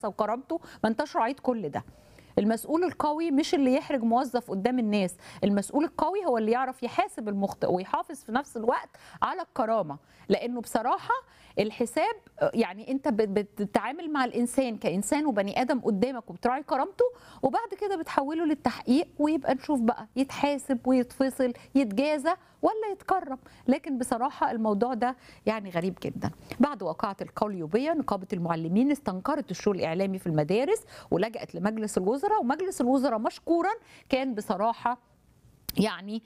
وكرامته ما انتش راعيت كل ده المسؤول القوي مش اللي يحرج موظف قدام الناس المسؤول القوي هو اللي يعرف يحاسب المخطئ ويحافظ في نفس الوقت على الكرامة لأنه بصراحة الحساب يعني انت بتتعامل مع الانسان كانسان وبني ادم قدامك وبتراعي كرامته وبعد كده بتحوله للتحقيق ويبقى نشوف بقى يتحاسب ويتفصل يتجازى ولا يتكرم لكن بصراحة الموضوع ده يعني غريب جدا بعد وقعة القليوبية نقابة المعلمين استنكرت الشغل الإعلامي في المدارس ولجأت لمجلس الوزراء ومجلس الوزراء مشكورا كان بصراحة يعني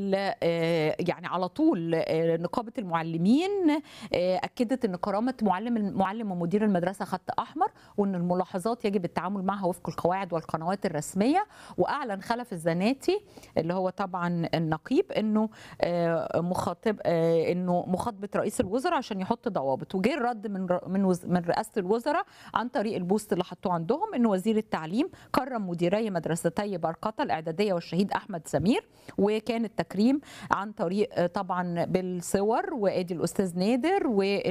يعني على طول نقابه المعلمين اكدت ان كرامه معلم معلم ومدير المدرسه خط احمر وان الملاحظات يجب التعامل معها وفق القواعد والقنوات الرسميه واعلن خلف الزناتي اللي هو طبعا النقيب انه مخاطب انه مخاطبه رئيس الوزراء عشان يحط ضوابط وجه الرد من من من رئاسه الوزراء عن طريق البوست اللي حطوه عندهم ان وزير التعليم كرم مديري مدرستي برقطه الاعداديه والشهيد احمد سمير وكان التكريم عن طريق طبعا بالصور وادي الاستاذ نادر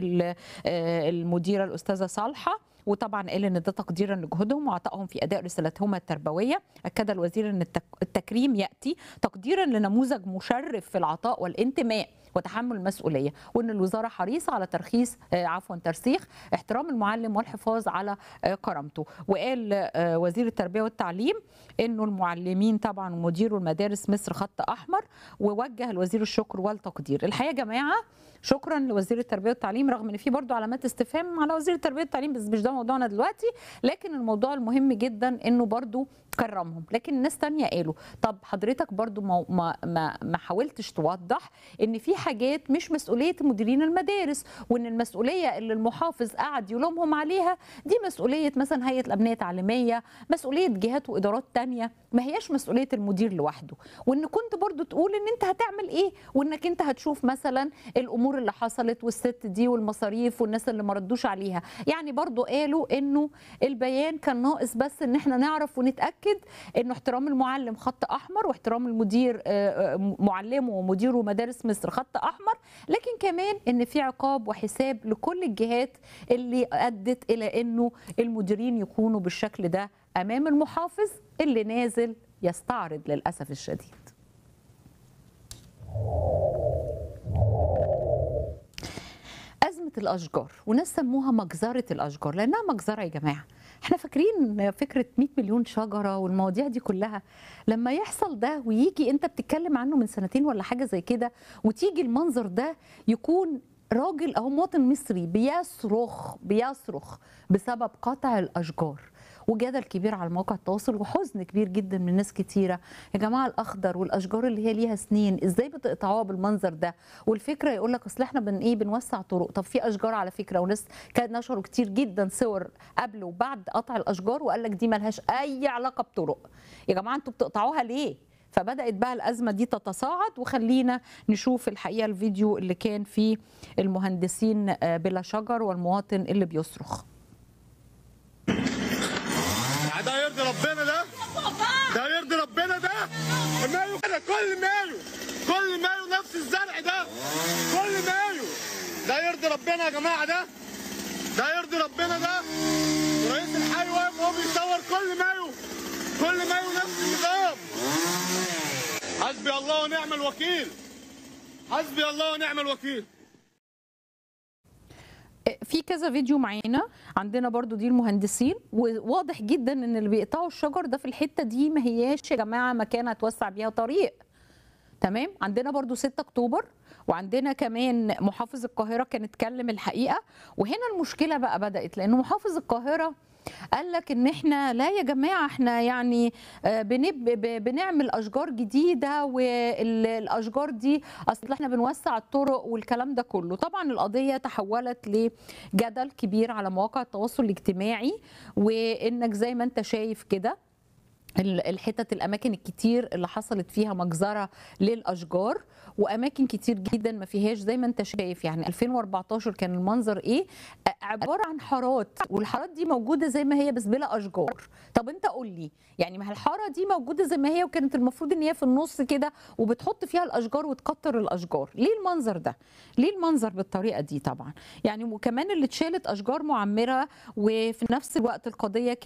والمديره الاستاذه صالحه وطبعا قال ان ده تقديرا لجهودهم وعطائهم في اداء رسالتهما التربويه اكد الوزير ان التكريم ياتي تقديرا لنموذج مشرف في العطاء والانتماء وتحمل المسؤوليه وان الوزاره حريصه على ترخيص عفوا ترسيخ احترام المعلم والحفاظ على كرامته وقال وزير التربيه والتعليم انه المعلمين طبعا ومدير المدارس مصر خط احمر ووجه الوزير الشكر والتقدير الحقيقه يا جماعه شكرا لوزير التربيه والتعليم رغم ان في برضو علامات استفهام على وزير التربيه والتعليم بس مش ده موضوعنا دلوقتي لكن الموضوع المهم جدا انه برضو كرمهم لكن ناس تانية قالوا طب حضرتك برضو ما, ما, ما حاولتش توضح ان في حاجات مش مسؤولية مديرين المدارس وان المسؤولية اللي المحافظ قعد يلومهم عليها دي مسؤولية مثلا هيئة الأبنية التعليمية مسؤولية جهات وإدارات تانية ما هياش مسؤولية المدير لوحده وان كنت برضو تقول ان انت هتعمل ايه وانك انت هتشوف مثلا الامور اللي حصلت والست دي والمصاريف والناس اللي ما ردوش عليها يعني برضو قالوا انه البيان كان ناقص بس ان احنا نعرف ونتاكد انه احترام المعلم خط احمر واحترام المدير معلمه ومديره مدارس مصر خط احمر لكن كمان ان في عقاب وحساب لكل الجهات اللي ادت الى انه المديرين يكونوا بالشكل ده امام المحافظ اللي نازل يستعرض للاسف الشديد أزمة الأشجار وناس سموها مجزرة الأشجار لأنها مجزرة يا جماعة احنا فاكرين فكرة 100 مليون شجرة والمواضيع دي كلها لما يحصل ده ويجي انت بتتكلم عنه من سنتين ولا حاجة زي كده وتيجي المنظر ده يكون راجل أو مواطن مصري بيصرخ بيصرخ بسبب قطع الأشجار وجدل كبير على مواقع التواصل وحزن كبير جدا من ناس كتيره يا جماعه الاخضر والاشجار اللي هي ليها سنين ازاي بتقطعوها بالمنظر ده والفكره يقول لك اصل احنا بن ايه بنوسع طرق طب في اشجار على فكره وناس كان نشروا كتير جدا صور قبل وبعد قطع الاشجار وقال لك دي ملهاش اي علاقه بطرق يا جماعه انتوا بتقطعوها ليه فبدات بقى الازمه دي تتصاعد وخلينا نشوف الحقيقه الفيديو اللي كان فيه المهندسين بلا شجر والمواطن اللي بيصرخ ده يرضي ربنا ده ده يرضي ربنا ده مايو كده كل مايو كل مايو نفس الزرع ده كل مايو ده يرضي ربنا يا جماعه ده ده يرضي ربنا ده رئيس الحي واقف وهو بيصور كل مايو كل مايو نفس النظام حسبي الله ونعم الوكيل حسبي الله ونعم الوكيل في كذا فيديو معانا عندنا برضو دي المهندسين وواضح جدا ان اللي بيقطعوا الشجر ده في الحته دي ما هياش يا جماعه مكان هتوسع بيها طريق تمام عندنا برضو 6 اكتوبر وعندنا كمان محافظ القاهره كان اتكلم الحقيقه وهنا المشكله بقى بدات لانه محافظ القاهره قال لك ان احنا لا يا جماعه احنا يعني بنعمل اشجار جديده والاشجار دي اصل احنا بنوسع الطرق والكلام ده كله طبعا القضيه تحولت لجدل كبير على مواقع التواصل الاجتماعي وانك زي ما انت شايف كده ال- الحتت الاماكن الكتير اللي حصلت فيها مجزره للاشجار واماكن كتير جدا ما فيهاش زي ما انت شايف يعني 2014 كان المنظر ايه آه، عباره عن حارات والحارات دي موجوده زي ما هي بس بلا اشجار طب انت قول لي يعني ما هي الحاره دي موجوده زي ما هي وكانت المفروض ان هي في النص كده وبتحط فيها الاشجار وتكتر الاشجار ليه المنظر ده ليه المنظر بالطريقه دي طبعا يعني وكمان اللي اتشالت اشجار معمره وفي نفس الوقت القضيه